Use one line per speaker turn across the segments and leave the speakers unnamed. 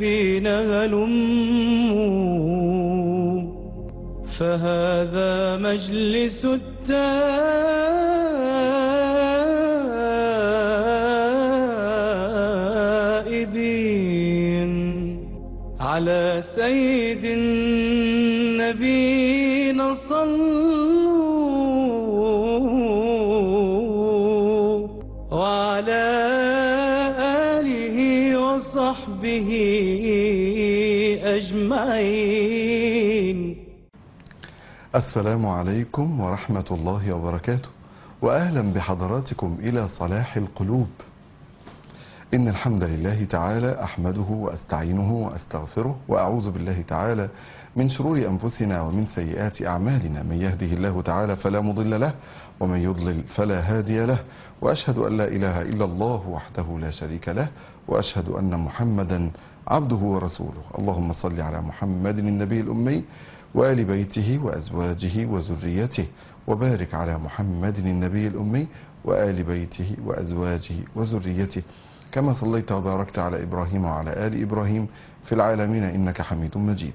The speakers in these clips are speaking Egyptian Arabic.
التائبين هلموا فهذا مجلس التائبين على سيد النبينا صلوا وعلى آله وصحبه أجمعين
السلام عليكم ورحمة الله وبركاته وأهلا بحضراتكم إلى صلاح القلوب إن الحمد لله تعالى أحمده وأستعينه وأستغفره وأعوذ بالله تعالى من شرور أنفسنا ومن سيئات أعمالنا من يهده الله تعالى فلا مضل له ومن يضلل فلا هادي له وأشهد أن لا إله إلا الله وحده لا شريك له وأشهد أن محمدا عبده ورسوله اللهم صل على محمد النبي الأمي وآل بيته وأزواجه وذريته وبارك على محمد النبي الأمي وآل بيته وأزواجه وذريته كما صليت وباركت على إبراهيم وعلى آل إبراهيم في العالمين إنك حميد مجيد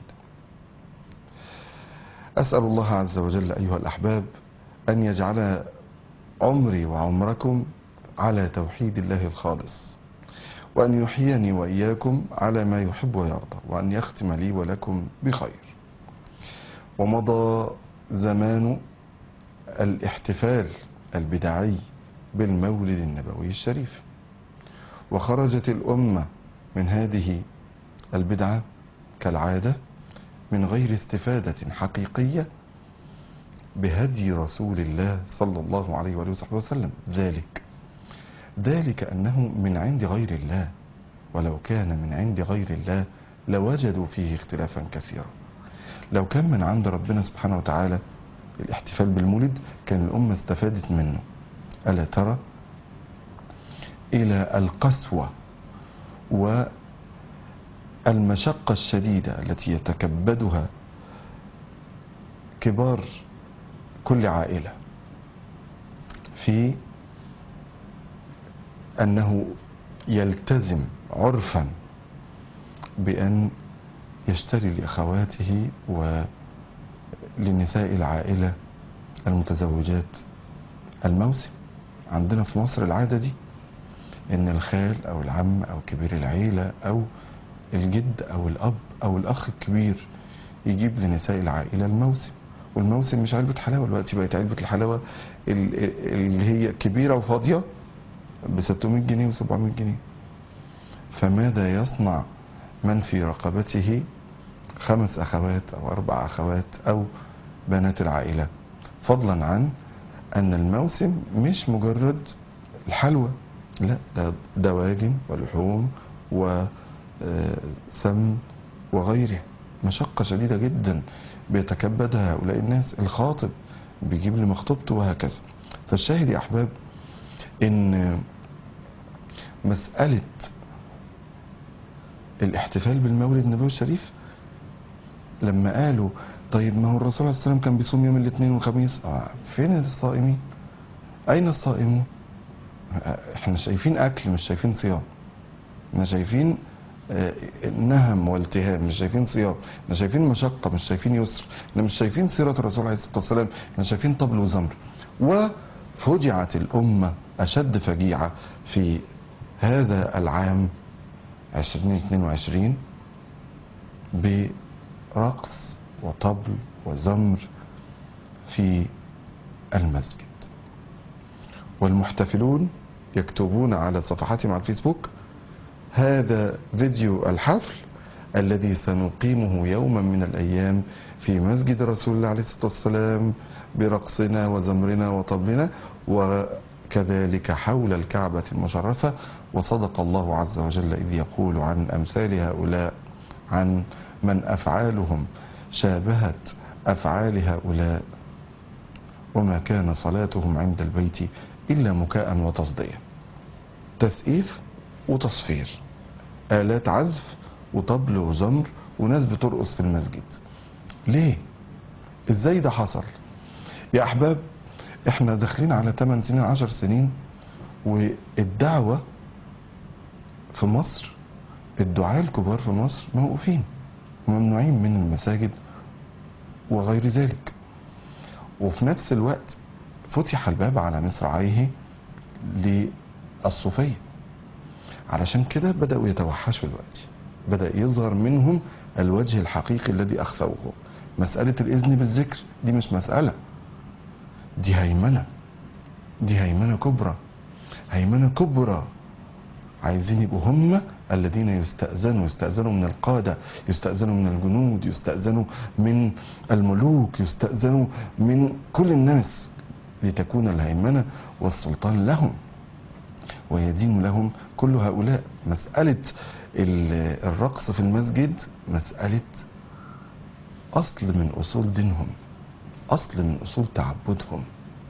أسأل الله عز وجل أيها الأحباب أن يجعل عمري وعمركم على توحيد الله الخالص وأن يحييني وإياكم على ما يحب ويرضى وأن يختم لي ولكم بخير ومضى زمان الاحتفال البدعي بالمولد النبوي الشريف وخرجت الأمة من هذه البدعة كالعادة من غير استفادة حقيقية بهدي رسول الله صلى الله عليه وآله وصحبه وسلم ذلك ذلك أنه من عند غير الله ولو كان من عند غير الله لوجدوا فيه اختلافا كثيرا لو كان من عند ربنا سبحانه وتعالى الاحتفال بالمولد كان الأمة استفادت منه ألا ترى إلى القسوة والمشقة الشديدة التي يتكبدها كبار كل عائلة في أنه يلتزم عرفا بأن يشتري لأخواته ولنساء العائلة المتزوجات الموسم عندنا في مصر العادة دي ان الخال او العم او كبير العيلة او الجد او الاب او الاخ الكبير يجيب لنساء العائلة الموسم والموسم مش علبة حلاوة دلوقتي بقت علبة الحلاوة ال- اللي هي كبيرة وفاضية ب 600 جنيه و 700 جنيه فماذا يصنع من في رقبته خمس اخوات او اربع اخوات او بنات العائلة فضلا عن ان الموسم مش مجرد الحلوى لا ده دواجن ولحوم وسمن وغيره مشقة شديدة جدا بيتكبدها هؤلاء الناس الخاطب بيجيب لمخطوبته وهكذا فالشاهد يا أحباب إن مسألة الاحتفال بالمولد النبوي الشريف لما قالوا طيب ما هو الرسول عليه السلام كان بيصوم يوم الاثنين والخميس آه فين الصائمين أين الصائمون احنا شايفين اكل مش شايفين صيام احنا شايفين آه، نهم والتهام مش شايفين صيام احنا شايفين مشقة مش شايفين يسر احنا مش شايفين سيرة الرسول عليه الصلاة والسلام احنا شايفين طبل وزمر وفجعت الأمة أشد فجيعة في هذا العام 2022 برقص وطبل وزمر في المسجد والمحتفلون يكتبون على صفحاتهم على الفيسبوك هذا فيديو الحفل الذي سنقيمه يوما من الأيام في مسجد رسول الله عليه الصلاة والسلام برقصنا وزمرنا وطبلنا وكذلك حول الكعبة المشرفة وصدق الله عز وجل إذ يقول عن أمثال هؤلاء عن من أفعالهم شابهت أفعال هؤلاء وما كان صلاتهم عند البيت إلا مكاء وتصدية تسقيف وتصفير آلات عزف وطبل وزمر وناس بترقص في المسجد ليه ازاي ده حصل يا احباب احنا داخلين على 8 سنين 10 سنين والدعوة في مصر الدعاة الكبار في مصر موقوفين وممنوعين من المساجد وغير ذلك وفي نفس الوقت فتح الباب على مصراعيه للصوفية علشان كده بدأوا يتوحشوا الوقت بدأ يظهر منهم الوجه الحقيقي الذي أخفوه مسألة الإذن بالذكر دي مش مسألة دي هيمنة دي هيمنة كبرى هيمنة كبرى عايزين يبقوا هم الذين يستأذنوا يستأذنوا من القادة يستأذنوا من الجنود يستأذنوا من الملوك يستأذنوا من كل الناس لتكون الهيمنة والسلطان لهم ويدين لهم كل هؤلاء مسألة ال- الرقص في المسجد مسألة أصل من أصول دينهم أصل من أصول تعبدهم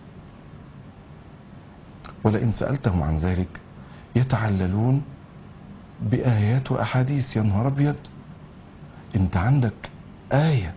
ولئن سألتهم عن ذلك يتعللون بآيات وأحاديث يا نهار أبيض أنت عندك آية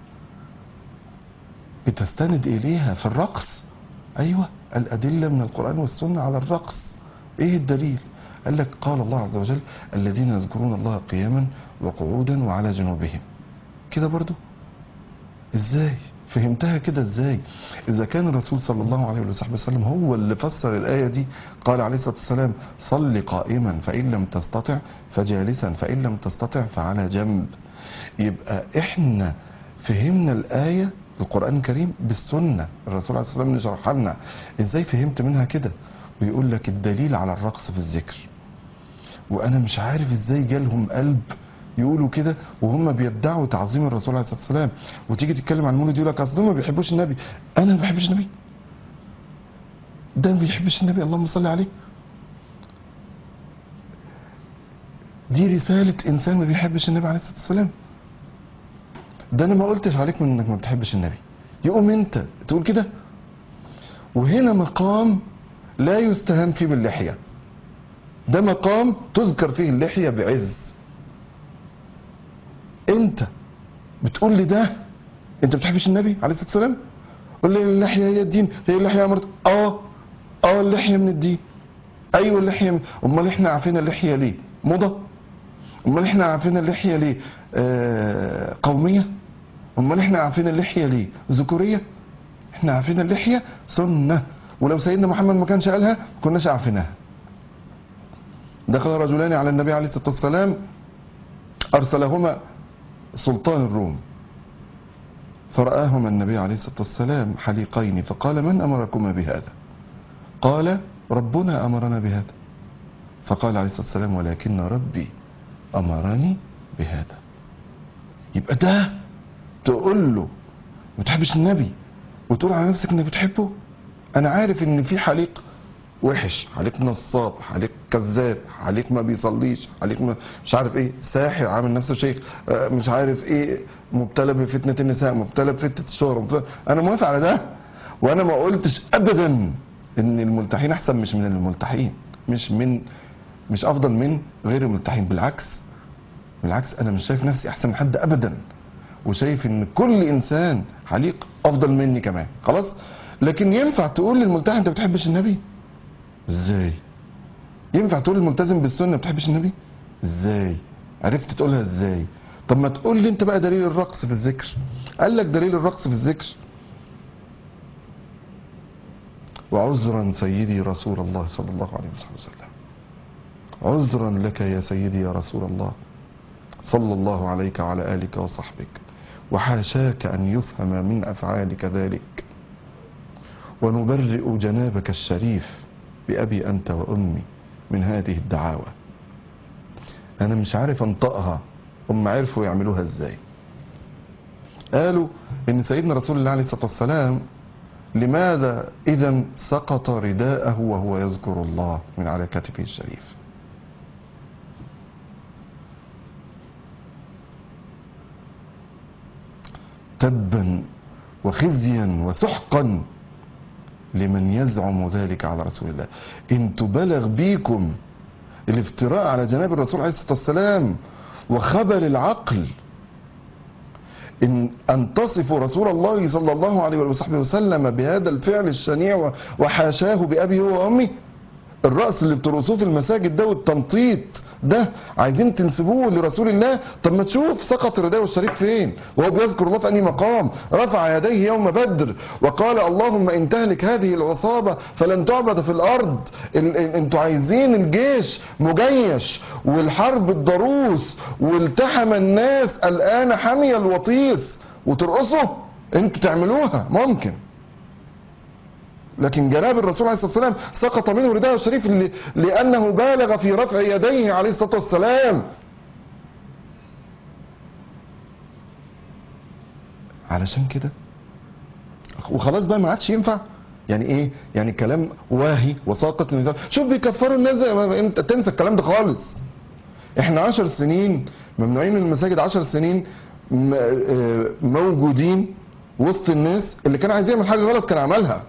بتستند إليها في الرقص أيوة الأدلة من القرآن والسنة على الرقص إيه الدليل قال لك قال الله عز وجل الذين يذكرون الله قياما وقعودا وعلى جنوبهم كده برضو ازاي فهمتها كده ازاي اذا كان الرسول صلى الله عليه وصحبه وسلم هو اللي فسر الايه دي قال عليه الصلاه والسلام صل قائما فان لم تستطع فجالسا فان لم تستطع فعلى جنب يبقى احنا فهمنا الايه في القران الكريم بالسنه الرسول عليه الصلاه والسلام اللي شرحها لنا ازاي فهمت منها كده ويقول لك الدليل على الرقص في الذكر وانا مش عارف ازاي جالهم قلب يقولوا كده وهم بيدعوا تعظيم الرسول عليه الصلاه والسلام وتيجي تتكلم عن المولد يقول لك اصل هم ما بيحبوش النبي انا ما بحبش النبي ده ما بيحبش النبي اللهم صل عليه دي رسالة إنسان ما بيحبش النبي عليه الصلاة والسلام ده أنا ما قلتش عليك من إنك ما بتحبش النبي يقوم أنت تقول كده وهنا مقام لا يستهان فيه باللحية ده مقام تذكر فيه اللحية بعز انت بتقول لي ده انت بتحبش النبي عليه الصلاه والسلام قول لي اللحيه هي الدين هي اللحيه امرت اه اه اللحيه من الدين ايوه اللحيه من... امال احنا عارفين اللحيه ليه موضه امال احنا عارفين اللحيه ليه آه قوميه امال احنا عارفين اللحيه ليه ذكوريه احنا عارفين اللحيه سنه ولو سيدنا محمد ما كانش قالها كناش عارفينها دخل رجلان على النبي عليه الصلاه والسلام ارسلهما سلطان الروم فرآهما النبي عليه الصلاة والسلام حليقين فقال من أمركما بهذا قال ربنا أمرنا بهذا فقال عليه الصلاة والسلام ولكن ربي أمرني بهذا يبقى ده تقول له ما بتحبش النبي وتقول على نفسك انك بتحبه انا عارف ان في حليق وحش عليك نصاب عليك كذاب عليك ما بيصليش عليك ما مش عارف ايه ساحر عامل نفسه شيخ آه، مش عارف ايه مبتلى بفتنة النساء مبتلى بفتنة الشهرة مبتلى- انا موافق على ده وانا ما قلتش ابدا ان الملتحين احسن مش من الملتحين مش من مش افضل من غير الملتحين بالعكس بالعكس انا مش شايف نفسي احسن من حد ابدا وشايف ان كل انسان حليق افضل مني كمان خلاص لكن ينفع تقول للملتحي انت بتحبش النبي ازاي ينفع تقول الملتزم بالسنه ما بتحبش النبي ازاي عرفت تقولها ازاي طب ما تقول لي انت بقى دليل الرقص في الذكر قال لك دليل الرقص في الذكر وعذرا سيدي رسول الله صلى الله عليه وسلم عذرا لك يا سيدي يا رسول الله صلى الله عليك وعلى آلك وصحبك وحاشاك أن يفهم من أفعالك ذلك ونبرئ جنابك الشريف بأبي أنت وأمي من هذه الدعاوى أنا مش عارف أنطقها هم عرفوا يعملوها إزاي قالوا إن سيدنا رسول الله عليه الصلاة والسلام لماذا إذا سقط رداءه وهو يذكر الله من على كتفه الشريف تبا وخزيا وسحقا لمن يزعم ذلك على رسول الله ان تبلغ بيكم الافتراء على جناب الرسول عليه الصلاه والسلام وخبل العقل ان ان تصفوا رسول الله صلى الله عليه وصحبه وسلم بهذا الفعل الشنيع وحاشاه بابي هو وامي الرقص اللي بترقصوه في المساجد ده والتنطيط ده عايزين تنسبوه لرسول الله طب ما تشوف سقط الرداء الشريف فين وهو بيذكر الله في انهي مقام رفع يديه يوم بدر وقال اللهم ان تهلك هذه العصابه فلن تعبد في الارض ال- ال- انتوا عايزين الجيش مجيش والحرب الضروس والتحم الناس الان حمي الوطيس وترقصوا انتوا تعملوها ممكن لكن جناب الرسول عليه الصلاه والسلام سقط منه رداءه الشريف ل- لانه بالغ في رفع يديه عليه الصلاه والسلام علشان كده وخلاص بقى ما عادش ينفع يعني ايه يعني كلام واهي وساقط المثال شوف بيكفروا الناس زي ما انت تنسى الكلام ده خالص احنا عشر سنين ممنوعين من المساجد عشر سنين م- آه، موجودين وسط الناس اللي كان عايز يعمل حاجه غلط كان عملها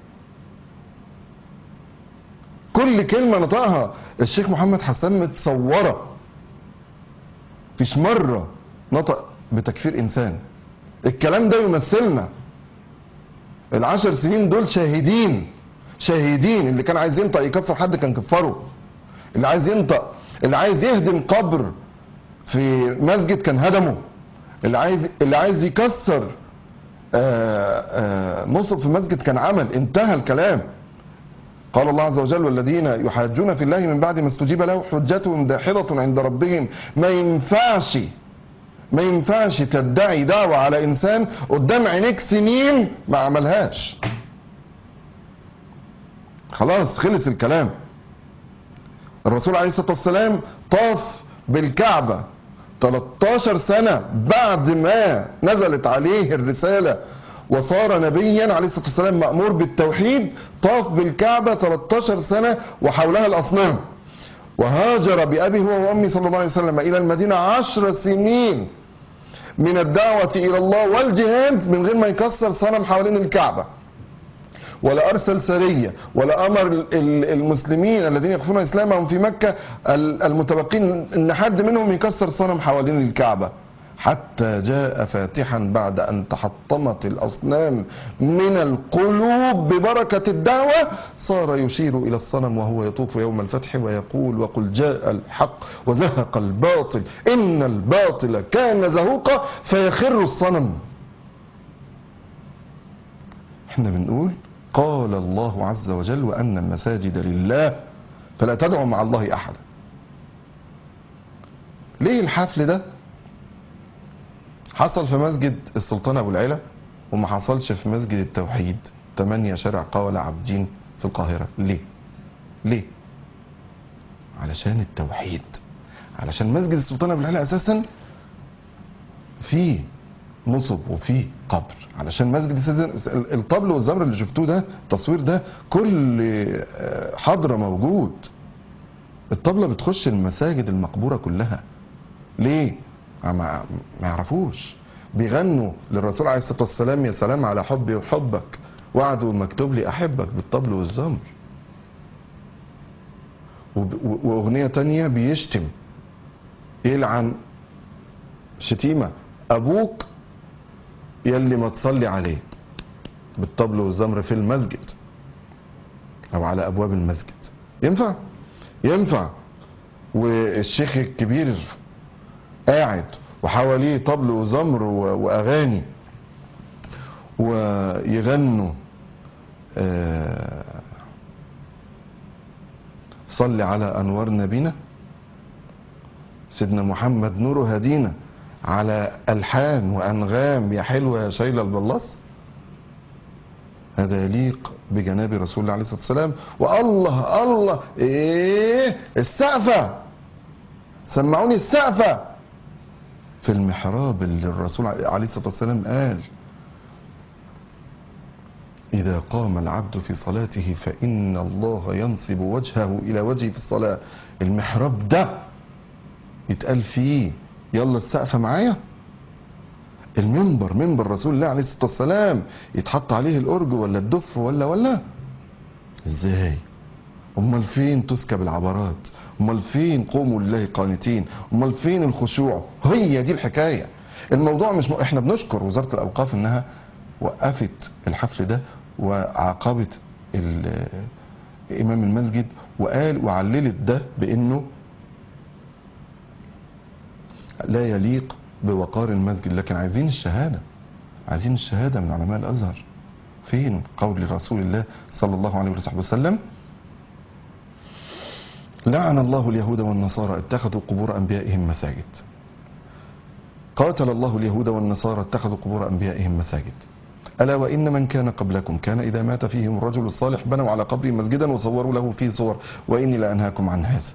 كل كلمه نطقها الشيخ محمد حسان متصوره فيش مره نطق بتكفير انسان الكلام ده يمثلنا العشر سنين دول شاهدين شاهدين اللي كان عايز ينطق يكفر حد كان كفره اللي عايز ينطق اللي عايز يهدم قبر في مسجد كان هدمه اللي عايز اللي عايز يكسر آه، آه، مصحف في مسجد كان عمل انتهى الكلام قال الله عز وجل والذين يحاجون في الله من بعد ما استجيب له حجتهم داحضة عند ربهم ما ينفعش ما ينفعش تدعي دعوة على إنسان قدام عينيك سنين ما عملهاش خلاص خلص الكلام الرسول عليه الصلاة والسلام طاف بالكعبة 13 سنة بعد ما نزلت عليه الرسالة وصار نبيا عليه الصلاة والسلام مأمور بالتوحيد طاف بالكعبة 13 سنة وحولها الأصنام وهاجر بأبي هو وأمي صلى الله عليه وسلم إلى المدينة عشر سنين من الدعوة إلى الله والجهاد من غير ما يكسر صنم حوالين الكعبة ولا أرسل سرية ولا أمر ال- ال- المسلمين الذين يخفون إسلامهم في مكة ال- المتبقين أن حد منهم يكسر صنم حوالين الكعبة حتى جاء فاتحا بعد أن تحطمت الأصنام من القلوب ببركة الدعوة صار يشير إلى الصنم وهو يطوف يوم الفتح ويقول وقل جاء الحق وزهق الباطل إن الباطل كان زهوقا فيخر الصنم احنا بنقول قال الله عز وجل وأن المساجد لله فلا تدعوا مع الله أحدا ليه الحفل ده حصل في مسجد السلطان أبو العلا وما حصلش في مسجد التوحيد 8 شارع قولة عابدين في القاهرة ليه ليه علشان التوحيد علشان مسجد السلطان أبو العلا أساسا فيه نصب وفيه قبر علشان مسجد سيدنا الطبل والزمر اللي شفتوه ده التصوير ده كل آه، حضرة موجود الطبلة بتخش المساجد المقبورة كلها ليه؟ ما, ما يعرفوش بيغنوا للرسول عليه الصلاة والسلام يا سلام على حبي وحبك وعدوا مكتوب لي أحبك بالطبل والزمر وب- و- وأغنية تانية بيشتم يلعن شتيمة أبوك يلي ما تصلي عليه بالطبل والزمر في المسجد او على ابواب المسجد ينفع ينفع والشيخ الكبير قاعد وحواليه طبل وزمر و- واغاني ويغنوا آه، صل على انوار نبينا سيدنا محمد نور هدينا على الحان وانغام يا حلوه يا شايله البلاص هذا يليق بجناب رسول الله عليه الصلاه والسلام والله الله ايه السقفه سمعوني السقفه في المحراب اللي الرسول عليه الصلاه والسلام قال إذا قام العبد في صلاته فإن الله ينصب وجهه إلى وجهه في الصلاة المحراب ده يتقال فيه يلا السقفة معايا المنبر منبر رسول الله عليه الصلاة والسلام يتحط عليه الأرج ولا الدف ولا ولا ازاي امال فين تسكب العبرات امال فين قوموا لله قانتين امال فين الخشوع هي دي الحكايه الموضوع مش م... احنا بنشكر وزاره الاوقاف انها وقفت الحفل ده وعاقبت ال- امام المسجد وقال وعللت ده بانه لا يليق بوقار المسجد لكن عايزين الشهاده عايزين الشهاده من علماء الازهر فين قول رسول الله صلى الله عليه وصحبه وسلم لعن الله اليهود والنصارى اتخذوا قبور انبيائهم مساجد قاتل الله اليهود والنصارى اتخذوا قبور انبيائهم مساجد الا وان من كان قبلكم كان اذا مات فيهم الرجل الصالح بنوا على قبره مسجدا وصوروا له فيه صور واني لانهاكم عن هذا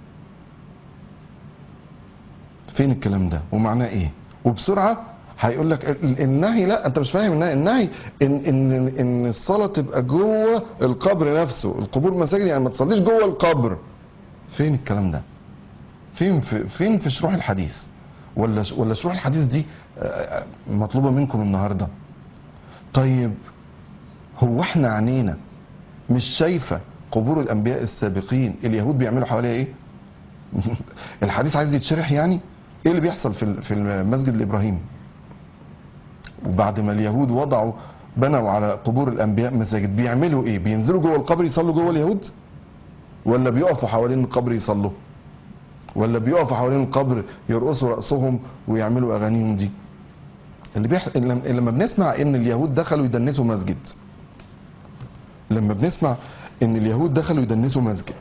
فين الكلام ده ومعناه ايه وبسرعه هيقول لك ال- النهي لا انت مش فاهم النهي النهي ان ان ان الصلاه تبقى جوه القبر نفسه القبور مساجد يعني ما تصليش جوه القبر فين الكلام ده فين في فين في شروح الحديث ولا ولا شروح الحديث دي آه، مطلوبه منكم النهارده طيب هو احنا عينينا مش شايفه قبور الانبياء السابقين اليهود بيعملوا حواليها ايه الحديث عايز يتشرح يعني ايه اللي بيحصل في ال- في المسجد الابراهيمي وبعد ما اليهود وضعوا بنوا على قبور الانبياء مساجد بيعملوا ايه بينزلوا جوه القبر يصلوا جوه اليهود ولا بيقفوا حوالين القبر يصلوا ولا بيقفوا حوالين القبر يرقصوا رأسهم ويعملوا اغانيهم دي اللي بيح... لما لما بنسمع ان اليهود دخلوا يدنسوا مسجد لما بنسمع ان اليهود دخلوا يدنسوا مسجد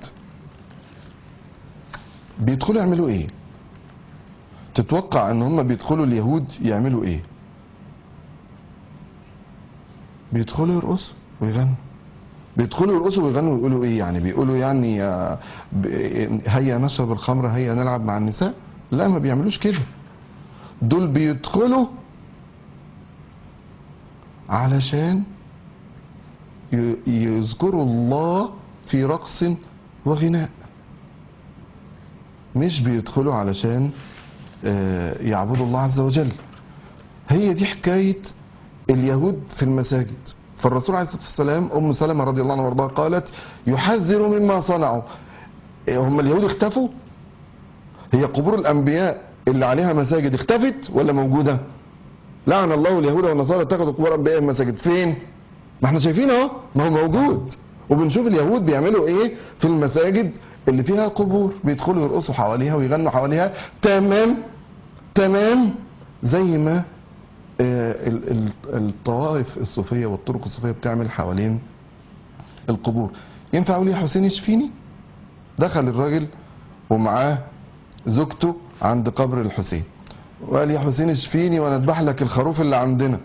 بيدخلوا يعملوا ايه تتوقع ان هم بيدخلوا اليهود يعملوا ايه بيدخلوا يرقصوا ويغنوا بيدخلوا يرقصوا ويغنوا ويقولوا ايه يعني بيقولوا يعني آه، ب- هيا نشرب الخمر هيا نلعب مع النساء لا ما بيعملوش كده دول بيدخلوا علشان ي- يذكروا الله في رقص وغناء مش بيدخلوا علشان آه، يعبدوا الله عز وجل هي دي حكاية اليهود في المساجد فالرسول عليه الصلاة والسلام أم سلمة رضي الله عنها وارضاها قالت يحذر مما صنعوا إيه، هم اليهود اختفوا هي قبور الأنبياء اللي عليها مساجد اختفت ولا موجودة لعن الله اليهود والنصارى اتخذوا قبور أنبيائهم مساجد فين ما احنا شايفين اهو ما هو موجود وبنشوف اليهود بيعملوا ايه في المساجد اللي فيها قبور بيدخلوا يرقصوا حواليها ويغنوا حواليها تمام تمام زي ما آه، ال- ال- الطوائف الصوفيه والطرق الصوفيه بتعمل حوالين القبور ينفع اقول يا حسين يشفيني دخل الراجل ومعاه زوجته عند قبر الحسين وقال يا حسين اشفيني وانا اذبح لك الخروف اللي عندنا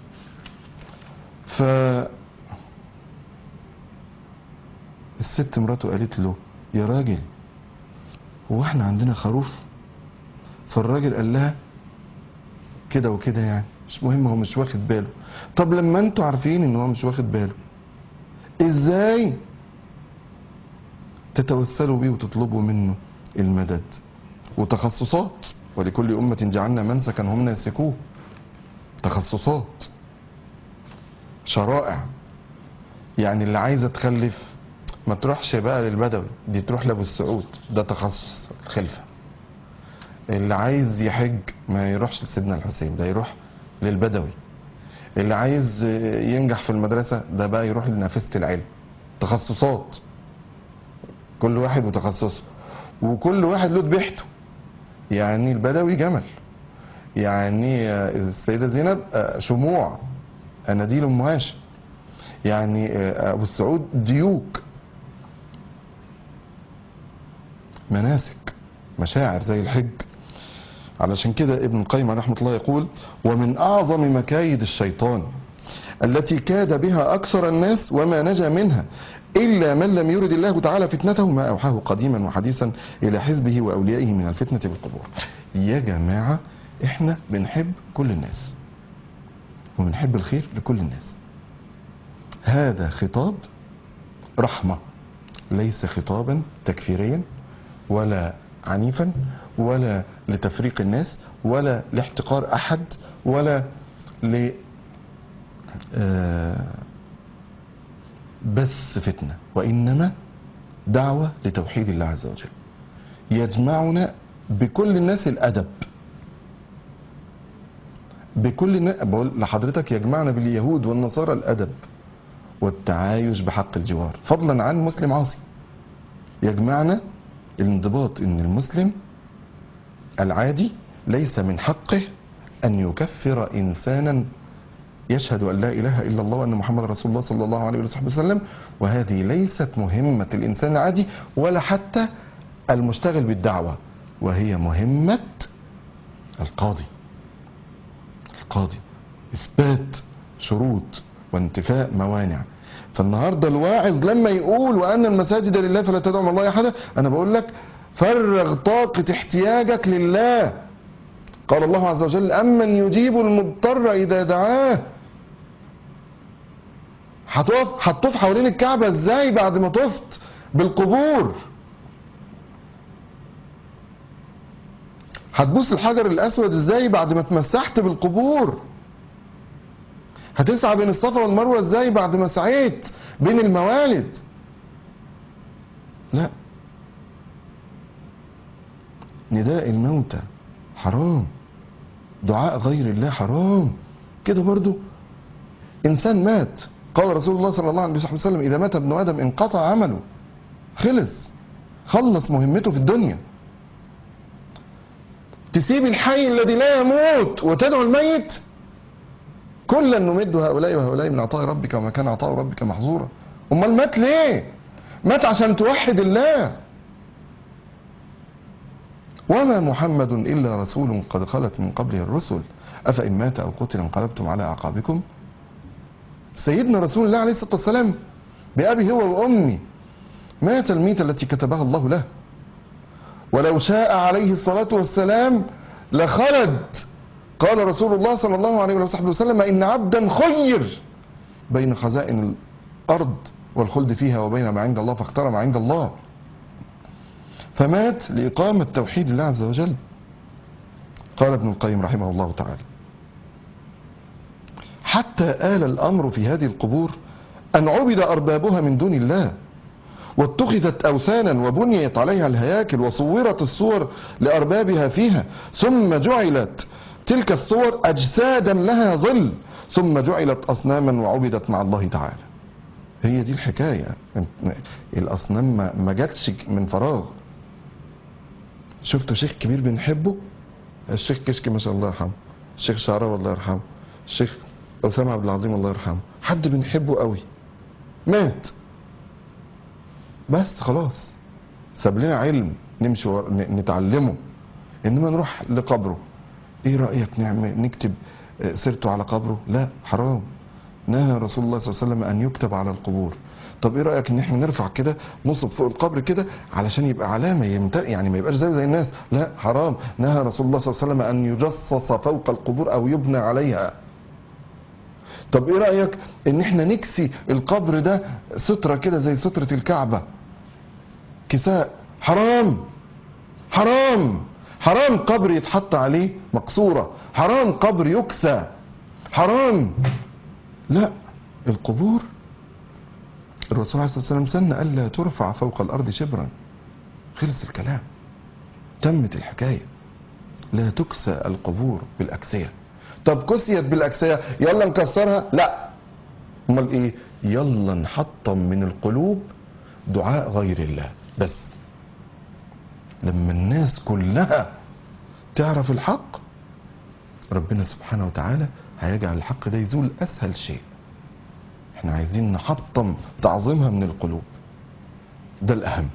ف الست مراته قالت له يا راجل هو احنا عندنا خروف فالراجل قال لها كده وكده يعني مش مهم هو مش واخد باله طب لما انتوا عارفين ان هو مش واخد باله ازاي تتوسلوا بيه وتطلبوا منه المدد وتخصصات ولكل أمة جعلنا منسكا هم ناسكوه تخصصات شرائع يعني اللي عايزة تخلف ما تروحش بقى للبدوي دي تروح لابو السعود ده تخصص الخلفة اللي عايز يحج ما يروحش لسيدنا الحسين ده يروح للبدوي اللي عايز ينجح في المدرسة ده بقى يروح لنافسة العلم تخصصات كل واحد وتخصصه وكل واحد له ذبيحته يعني البدوي جمل يعني السيدة زينب شموع أناديل أم هاشم يعني أبو السعود ديوك مناسك مشاعر زي الحج علشان كده ابن القيم رحمة الله يقول ومن أعظم مكايد الشيطان التي كاد بها أكثر الناس وما نجا منها إلا من لم يرد الله تعالى فتنته ما أوحاه قديما وحديثا إلى حزبه وأوليائه من الفتنة بالقبور يا جماعة إحنا بنحب كل الناس وبنحب الخير لكل الناس هذا خطاب رحمة ليس خطابا تكفيريا ولا عنيفا ولا لتفريق الناس ولا لاحتقار أحد ولا ل آه بس فتنة وإنما دعوة لتوحيد الله عز وجل يجمعنا بكل الناس الأدب بكل الناس بقول لحضرتك يجمعنا باليهود والنصارى الأدب والتعايش بحق الجوار فضلا عن مسلم عاصي يجمعنا الانضباط ان المسلم العادي ليس من حقه ان يكفر انسانا يشهد ان لا اله الا الله وان محمد رسول الله صلى الله عليه وصحبه وسلم وهذه ليست مهمه الانسان العادي ولا حتى المشتغل بالدعوه وهي مهمه القاضي القاضي اثبات شروط وانتفاء موانع فالنهارده الواعظ لما يقول وان المساجد لله فلا تدعوا مع الله احدا انا بقول لك فرغ طاقه احتياجك لله قال الله عز وجل امن يجيب المضطر اذا دعاه هتقف هتطوف حوالين الكعبه ازاي بعد ما طفت بالقبور هتبوس الحجر الاسود ازاي بعد ما اتمسحت بالقبور هتسعى بين الصفا والمروه ازاي بعد ما سعيت بين الموالد لا نداء الموتى حرام دعاء غير الله حرام كده برضو انسان مات قال رسول الله صلى الله عليه وسلم اذا مات ابن ادم انقطع عمله خلص خلص مهمته في الدنيا تسيب الحي الذي لا يموت وتدعو الميت كلا نمد هؤلاء وهؤلاء من عطاء ربك وما كان عطاء ربك محظورا امال مات ليه مات عشان توحد الله وما محمد الا رسول قد خلت من قبله الرسل افان مات او قتل انقلبتم على اعقابكم سيدنا رسول الله عليه الصلاه والسلام بابي هو وامي مات الميتة التي كتبها الله له ولو شاء عليه الصلاة والسلام لخلد قال رسول الله صلى الله عليه وصحبه وسلم إن عبدا خير بين خزائن الأرض والخلد فيها وبين ما عند الله فاختار ما عند الله فمات لإقامة توحيد الله عز وجل قال ابن القيم رحمه الله تعالى حتى آل الأمر في هذه القبور أن عبد أربابها من دون الله واتخذت أوثانا وبنيت عليها الهياكل وصورت الصور لأربابها فيها ثم جعلت تلك الصور أجسادا لها ظل ثم جعلت أصناما وعبدت مع الله تعالى هي دي الحكاية الأصنام ما- ما جاتش من فراغ شفتوا شيخ كبير بنحبه الشيخ كشكي ما شاء الله يرحمه الشيخ شعراوي الله يرحمه الشيخ أسامة عبد العظيم الله يرحمه حد بنحبه قوي مات بس خلاص ساب لنا علم نمشي ور... ن- نتعلمه انما نروح لقبره ايه رايك نعمل نكتب آه، سيرته على قبره لا حرام نهى رسول الله صلى الله عليه وسلم ان يكتب على القبور طب ايه رايك ان احنا نرفع كده نصب فوق القبر كده علشان يبقى علامه يمت... يعني ما يبقاش زي زي الناس لا حرام نهى رسول الله صلى الله عليه وسلم ان يجصص فوق القبور او يبنى عليها طب ايه رايك ان احنا نكسي القبر ده ستره كده زي ستره الكعبه كساء حرام حرام حرام قبر يتحط عليه مقصورة حرام قبر يكسى حرام لا القبور الرسول عليه الصلاة والسلام سن ألا ترفع فوق الأرض شبرا خلص الكلام تمت الحكاية لا تكسى القبور بالأكسية طب كسيت بالأكسية يلا نكسرها لا امال ايه يلا نحطم من القلوب دعاء غير الله بس لما الناس كلها تعرف الحق ربنا سبحانه وتعالى هيجعل الحق ده يزول اسهل شيء احنا عايزين نحطم تعظيمها من القلوب ده الاهم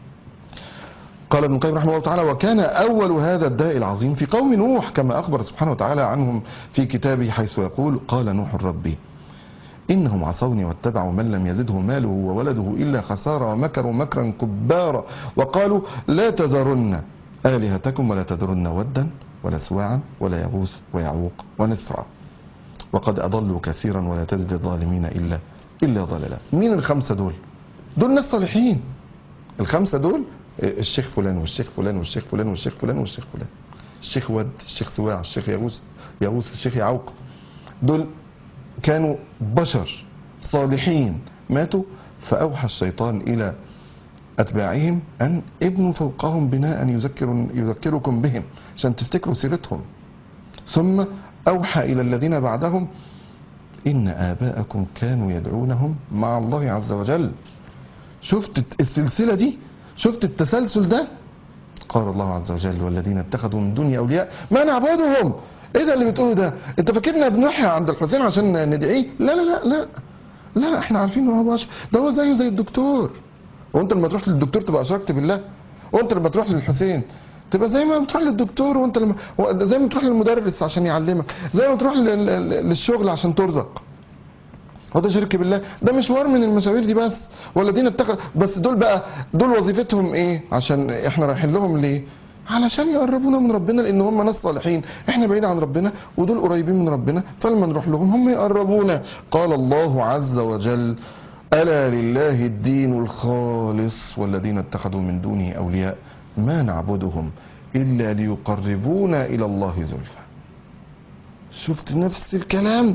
قال ابن القيم رحمه الله تعالى وكان اول هذا الداء العظيم في قوم نوح كما اخبر سبحانه وتعالى عنهم في كتابه حيث يقول قال نوح ربي إنهم عصوني واتبعوا من لم يزده ماله وولده إلا خسارة ومكروا مكرا كبارا وقالوا لا تذرن آلهتكم ولا تذرن ودا ولا سواعا ولا يغوث ويعوق ونسرا وقد أضلوا كثيرا ولا تزد الظالمين إلا إلا ضلالا مين الخمسة دول دول ناس صالحين الخمسة دول الشيخ فلان والشيخ فلان والشيخ فلان والشيخ فلان والشيخ فلان الشيخ ود الشيخ سواع الشيخ يغوث يغوث الشيخ يعوق دول كانوا بشر صالحين ماتوا فأوحى الشيطان إلى أتباعهم أن ابنوا فوقهم بناء يذكر يذكركم بهم عشان تفتكروا سيرتهم ثم أوحى إلى الذين بعدهم إن آباءكم كانوا يدعونهم مع الله عز وجل شفت السلسلة دي شفت التسلسل ده قال الله عز وجل والذين اتخذوا من دوني اولياء ما نعبدهم ايه ده اللي بتقوله ده انت فاكرنا بنروح عند الحسين عشان ندعيه لا لا لا لا لا احنا عارفين ان هو بشر ده هو زيه زي الدكتور وانت لما تروح للدكتور تبقى اشركت بالله وانت لما تروح للحسين تبقى زي ما بتروح للدكتور وانت لما زي ما تروح للمدرس عشان يعلمك زي ما تروح لل- لل- للشغل عشان ترزق هو ده شرك بالله ده مشوار من المشاوير دي بس والذين اتخذ بس دول بقى دول وظيفتهم ايه عشان احنا رايحين لهم ليه علشان يقربونا من ربنا لان هم ناس صالحين احنا بعيد عن ربنا ودول قريبين من ربنا فلما نروح لهم هم يقربونا قال الله عز وجل الا لله الدين الخالص والذين اتخذوا من دونه اولياء ما نعبدهم الا ليقربونا الى الله زلفى شفت نفس الكلام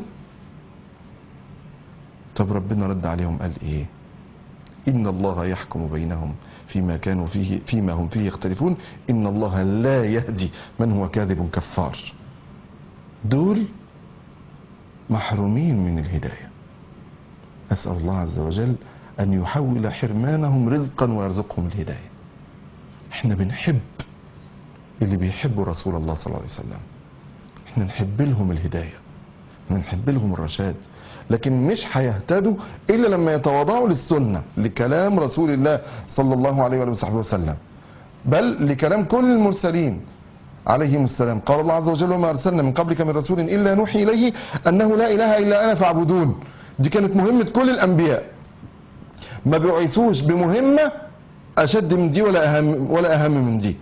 طب ربنا رد عليهم قال ايه ان الله يحكم بينهم فيما كانوا فيه فيما هم فيه يختلفون ان الله لا يهدي من هو كاذب كفار دول محرومين من الهدايه اسال الله عز وجل ان يحول حرمانهم رزقا ويرزقهم الهدايه احنا بنحب اللي بيحبوا رسول الله صلى الله عليه وسلم احنا نحب لهم الهدايه نحب لهم الرشاد لكن مش هيهتدوا الا لما يتواضعوا للسنه لكلام رسول الله صلى الله عليه وآله وصحبه وسلم بل لكلام كل المرسلين عليهم السلام قال الله عز وجل وما ارسلنا من قبلك من رسول الا نوحي اليه انه لا اله الا انا فاعبدون دي كانت مهمه كل الانبياء ما بعثوش بمهمه اشد من دي ولا اهم ولا اهم من دي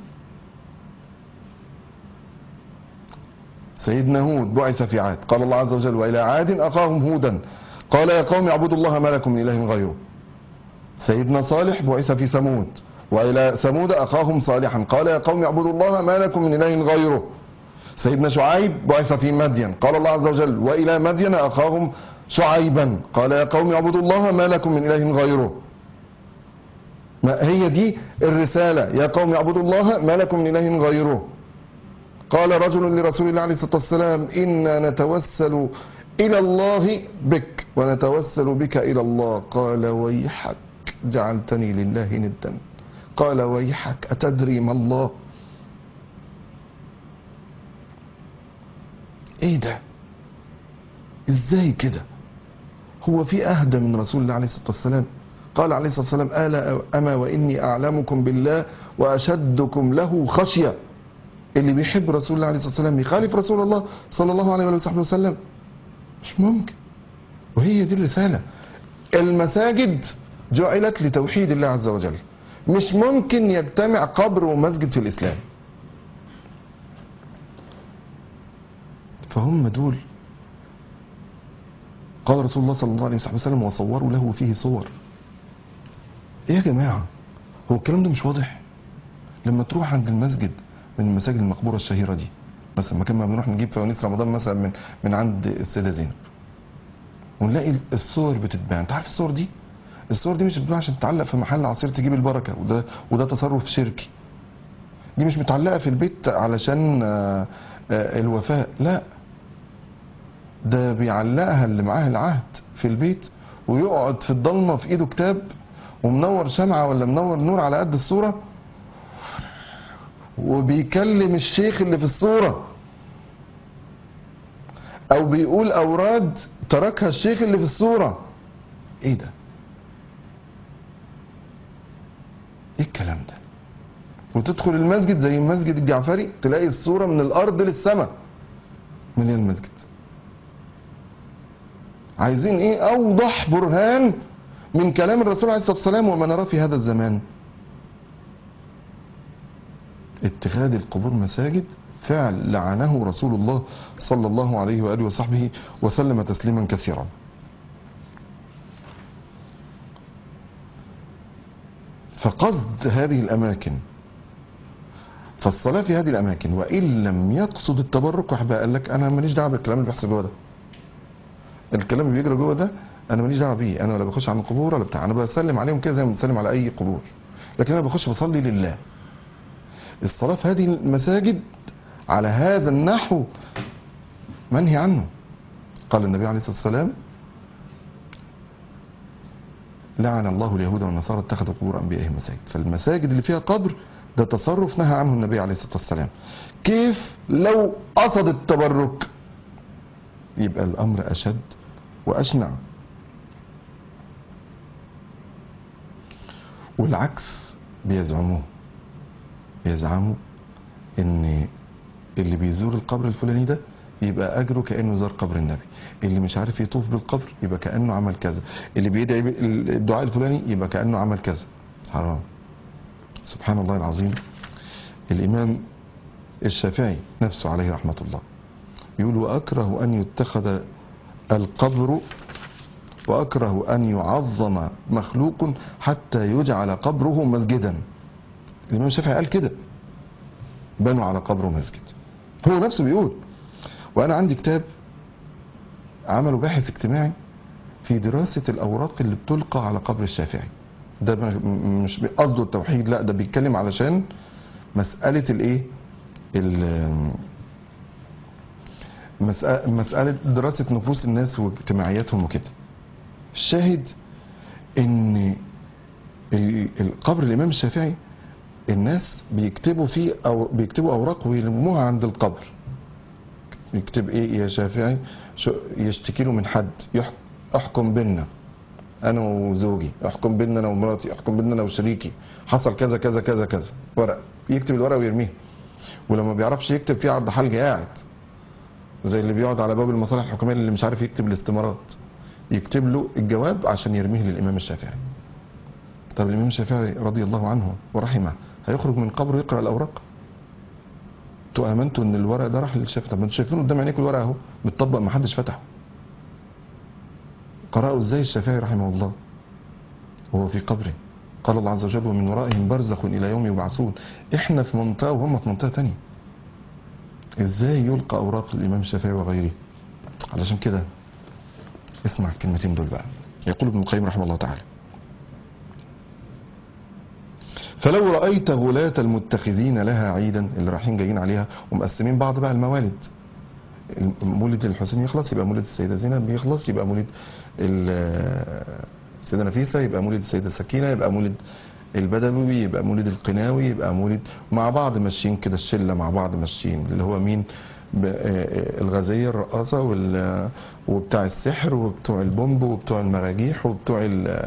سيدنا هود بعث في عاد قال الله عز وجل والى عاد اخاهم هودا قال يا قوم اعبدوا الله ما لكم من اله غيره سيدنا صالح بعث في ثمود والى ثمود اخاهم صالحا قال يا قوم اعبدوا الله ما لكم من اله غيره سيدنا شعيب بعث في مدين قال الله عز وجل والى مدين اخاهم شعيبا قال يا قوم اعبدوا الله ما لكم من اله غيره ما هي دي الرساله يا قوم اعبدوا الله ما لكم من اله غيره قال رجل لرسول الله عليه الصلاة والسلام إنا نتوسل إلى الله بك ونتوسل بك إلى الله قال ويحك جعلتني لله ندا قال ويحك أتدري ما الله ايه ده ازاي كده هو في اهدى من رسول الله عليه الصلاه والسلام قال عليه الصلاه والسلام الا اما واني اعلمكم بالله واشدكم له خشيه اللي بيحب رسول الله عليه الصلاه والسلام يخالف رسول الله صلى الله عليه وصحبه وسلم مش ممكن وهي دي الرساله المساجد جعلت لتوحيد الله عز وجل مش ممكن يجتمع قبر ومسجد في الاسلام فهم دول قال رسول الله صلى الله عليه وسلم وصوروا له فيه صور ايه يا جماعه هو الكلام ده مش واضح لما تروح عند المسجد من المساجد المقبوره الشهيره دي مثلا مكان ما بنروح نجيب فوانيس رمضان مثلا من من عند السيده زينب ونلاقي الصور بتتباع انت عارف الصور دي الصور دي مش بتتباع عشان تتعلق في محل عصير تجيب البركه وده وده تصرف شركي دي مش متعلقه في البيت علشان آه، آه، الوفاء لا ده بيعلقها اللي معاه العهد في البيت ويقعد في الضلمه في ايده كتاب ومنور شمعه ولا منور نور على قد الصوره وبيكلم الشيخ اللي في الصوره او بيقول اوراد تركها الشيخ اللي في الصوره ايه ده ايه الكلام ده وتدخل المسجد زي المسجد الجعفري تلاقي الصوره من الارض للسماء من المسجد عايزين ايه اوضح برهان من كلام الرسول عليه الصلاه والسلام وما نراه في هذا الزمان اتخاذ القبور مساجد فعل لعنه رسول الله صلى الله عليه واله وصحبه وسلم تسليما كثيرا فقصد هذه الاماكن فالصلاه في هذه الاماكن وان لم يقصد التبرك واحد بقى قال لك انا ماليش دعوه بالكلام اللي بيحصل جوه ده الكلام اللي بيجري جوه ده انا ماليش دعوه بيه انا ولا بخش على القبور ولا بتاع انا بسلم عليهم كده زي ما بسلم على اي قبور لكن انا بخش بصلي لله الصلاه في هذه المساجد على هذا النحو منهي عنه قال النبي عليه الصلاه والسلام لعن الله اليهود والنصارى اتخذوا قبور انبيائهم مساجد فالمساجد اللي فيها قبر ده تصرف نهى عنه النبي عليه الصلاه والسلام كيف لو قصد التبرك يبقى الامر اشد واشنع والعكس بيزعموه بيزعموا ان اللي بيزور القبر الفلاني ده يبقى اجره كانه زار قبر النبي اللي مش عارف يطوف بالقبر يبقى كانه عمل كذا اللي بيدعي الدعاء الفلاني يبقى كانه عمل كذا حرام سبحان الله العظيم الامام الشافعي نفسه عليه رحمه الله يقول واكره ان يتخذ القبر واكره ان يعظم مخلوق حتى يجعل قبره مسجدا الامام الشافعي قال كده بنوا على قبره مسجد هو نفسه بيقول وانا عندي كتاب عملوا باحث اجتماعي في دراسة الأوراق اللي بتلقى على قبر الشافعي ده م- مش قصده التوحيد لا ده بيتكلم علشان مسألة الايه ال- مسألة, مسألة دراسة نفوس الناس واجتماعياتهم وكده الشاهد ان ال- القبر الإمام الشافعي الناس بيكتبوا فيه أو بيكتبوا أوراق ويلموها عند القبر يكتب ايه يا شافعي شو- يشتكي له من حد يح- احكم بينا انا وزوجي احكم بينا انا ومراتي احكم بينا انا وشريكي حصل كذا كذا كذا كذا ورق يكتب الورقه ويرميها ولما ما بيعرفش يكتب في عرض حلقه قاعد زي اللي بيقعد على باب المصالح الحكوميه اللي مش عارف يكتب الاستمارات يكتب له الجواب عشان يرميه للامام الشافعي طب الامام الشافعي رضي الله عنه ورحمه هيخرج من قبره يقرا الاوراق انتوا امنتوا ان الورق ده راح للشافعي طب ما انتوا شايفين قدام عينيكم الورق اهو متطبق ما حدش فتحه قرأوا ازاي الشافعي رحمه الله وهو في قبره قال الله عز وجل ومن ورائهم برزخ الى يوم يبعثون احنا في منطقه وهم في منطقه تانية ازاي يلقى اوراق الامام الشافعي وغيره علشان كده اسمع الكلمتين دول بقى يقول ابن القيم رحمه الله تعالى فلو رأيت غلاة المتخذين لها عيدا اللي رايحين جايين عليها ومقسمين بعض بقى الموالد مولد الحسين يخلص يبقى مولد السيدة زينب يخلص يبقى مولد ال- السيدة نفيسة يبقى مولد السيدة سكينة يبقى مولد البدوي يبقى مولد القناوي يبقى مولد مع بعض ماشيين كده الشلة مع بعض ماشيين اللي هو مين ب- آه، الغازية الرقاصة وال- وبتاع السحر وبتوع البومب وبتوع المراجيح وبتوع ال-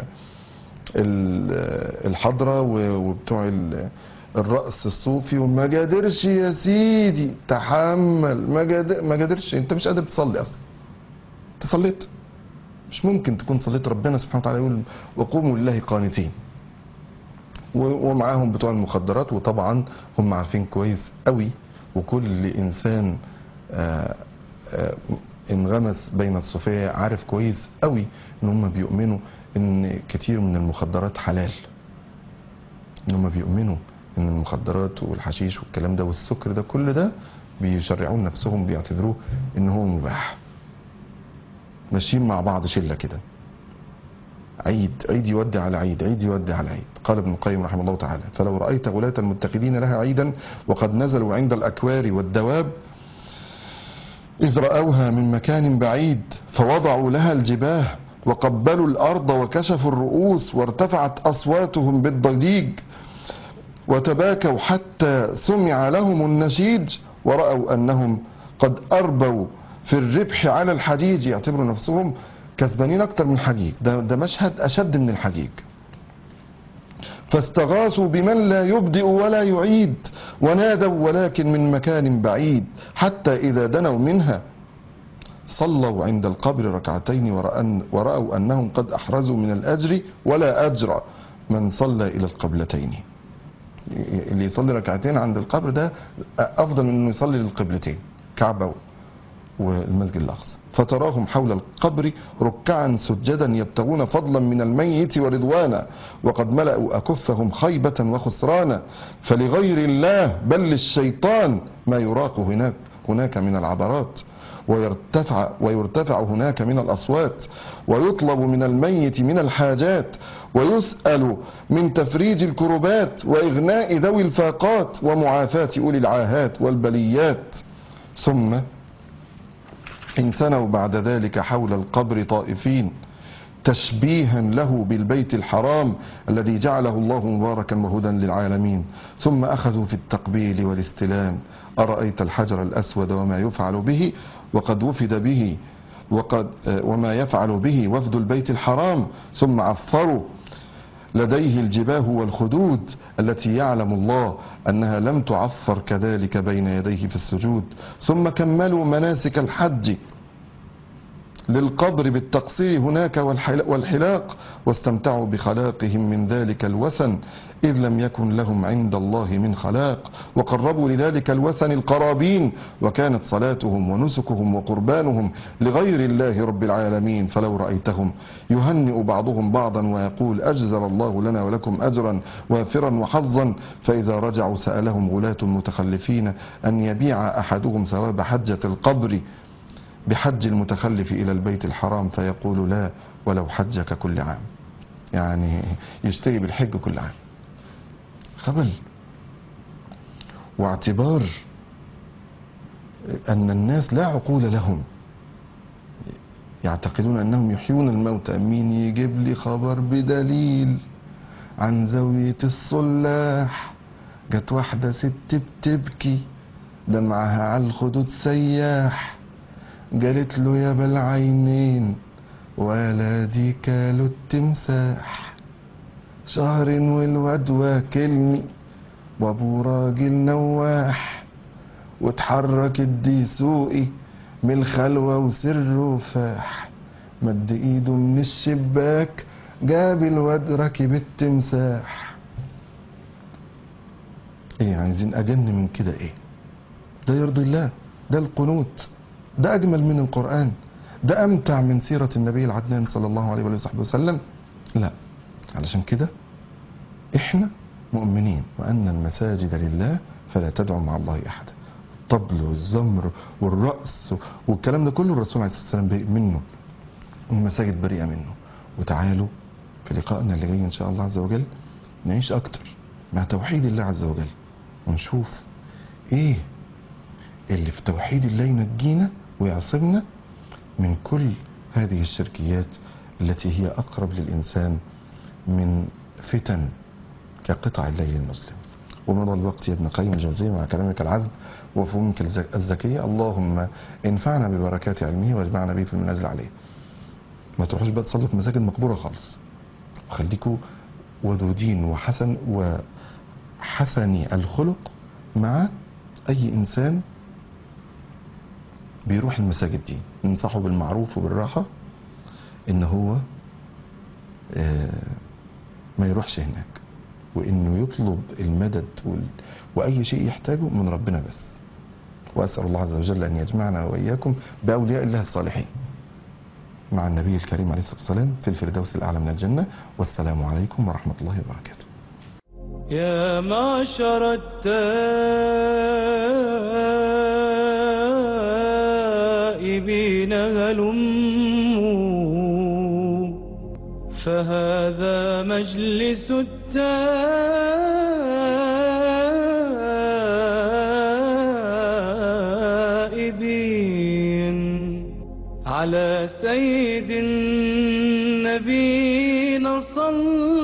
ال- الحضرة و- وبتوع ال- الرقص الصوفي وما قادرش يا سيدي تحمل ما قادر ما قادرش انت مش قادر تصلي اصلا انت صليت مش ممكن تكون صليت ربنا سبحانه وتعالى يقول وقوموا لله قانتين و- ومعاهم بتوع المخدرات وطبعا هم عارفين كويس قوي وكل انسان آه، آه، انغمس بين الصوفيه عارف كويس قوي ان هم بيؤمنوا ان كتير من المخدرات حلال ان هم بيؤمنوا ان المخدرات والحشيش والكلام ده والسكر ده كل ده بيشرعون نفسهم بيعتبروه ان هو مباح ماشيين مع بعض شله كده عيد عيد يودي على عيد عيد يودي على عيد قال ابن القيم رحمه الله تعالى فلو رأيت غلاة المتخذين لها عيدا وقد نزلوا عند الأكوار والدواب إذ رأوها من مكان بعيد فوضعوا لها الجباه وقبلوا الأرض وكشفوا الرؤوس وارتفعت أصواتهم بالضجيج وتباكوا حتى سمع لهم النشيج ورأوا أنهم قد أربوا في الربح على الحجيج يعتبروا نفسهم كسبانين أكتر من الحجيج ده, ده مشهد أشد من الحجيج فاستغاثوا بمن لا يبدئ ولا يعيد ونادوا ولكن من مكان بعيد حتى إذا دنوا منها صلوا عند القبر ركعتين ورأن ورأوا أنهم قد أحرزوا من الأجر ولا أجر من صلى إلى القبلتين اللي يصلي ركعتين عند القبر ده أفضل من أنه يصلي للقبلتين كعبة والمسجد الأقصى فتراهم حول القبر ركعا سجدا يبتغون فضلا من الميت ورضوانا وقد ملأوا أكفهم خيبة وخسرانا فلغير الله بل للشيطان ما يراق هناك هناك من العبرات ويرتفع ويرتفع هناك من الأصوات ويطلب من الميت من الحاجات ويسأل من تفريج الكربات وإغناء ذوي الفاقات ومعافاة أولي العاهات والبليات ثم انثنوا بعد ذلك حول القبر طائفين تشبيها له بالبيت الحرام الذي جعله الله مباركا وهدى للعالمين ثم أخذوا في التقبيل والاستلام أرأيت الحجر الأسود وما يفعل به وقد وفد به وقد وما يفعل به وفد البيت الحرام ثم عفروا لديه الجباه والخدود التي يعلم الله أنها لم تعفر كذلك بين يديه في السجود ثم كملوا مناسك الحج للقبر بالتقصير هناك والحل- والحلاق واستمتعوا بخلاقهم من ذلك الوثن إذ لم يكن لهم عند الله من خلاق وقربوا لذلك الوثن القرابين وكانت صلاتهم ونسكهم وقربانهم لغير الله رب العالمين فلو رأيتهم يهنئ بعضهم بعضا ويقول أجزل الله لنا ولكم أجرا وافرا وحظا فإذا رجعوا سألهم غلاة المتخلفين أن يبيع أحدهم ثواب حجة القبر بحج المتخلف إلى البيت الحرام فيقول لا ولو حجك كل عام يعني يشتري بالحج كل عام خبل واعتبار أن الناس لا عقول لهم يعتقدون أنهم يحيون الموتى مين يجيب لي خبر بدليل عن زاوية الصلاح جت واحدة ست بتبكي دمعها على الخدود سياح قالت له يا بالعينين ولدي كالوا التمساح شهر والواد واكلني وابو راجل نواح واتحرك الديسوقي من الخلوة وسره فاح مد ايده من الشباك جاب الواد راكب التمساح ايه عايزين اجن من كده ايه ده يرضي الله ده القنوت ده اجمل من القرآن ده امتع من سيرة النبي العدنان صلى الله عليه وآله وصحبه وسلم لا علشان كده احنا مؤمنين وان المساجد لله فلا تدعوا مع الله احدا الطبل والزمر والرقص والكلام ده كله الرسول عليه الصلاه والسلام بريء منه والمساجد بريئه منه وتعالوا في لقائنا اللي جاي ان شاء الله عز وجل نعيش اكتر مع توحيد الله عز وجل ونشوف ايه اللي في توحيد الله ينجينا ويعصمنا من كل هذه الشركيات التي هي اقرب للانسان من فتن كقطع الليل المظلم ومضى الوقت يا ابن قيم الجوزية مع كلامك العذب وفهمك الز- الذكية اللهم انفعنا ببركات علمه واجمعنا به في المنازل عليه ما تروحوش بقى تصلوا في مساجد مقبورة خالص وخليكوا ودودين وحسن وحسني الخلق مع أي إنسان بيروح المساجد دي ننصحه بالمعروف وبالراحة إن هو آه، ما يروحش هناك وانه يطلب المدد وال... واي شيء يحتاجه من ربنا بس واسال الله عز وجل ان يجمعنا واياكم باولياء الله الصالحين مع النبي الكريم عليه الصلاه والسلام في الفردوس الاعلى من الجنه والسلام عليكم ورحمه الله وبركاته
يا معشر التائبين هلموا فهذا مجلس التائبين على سيد النبينا صلى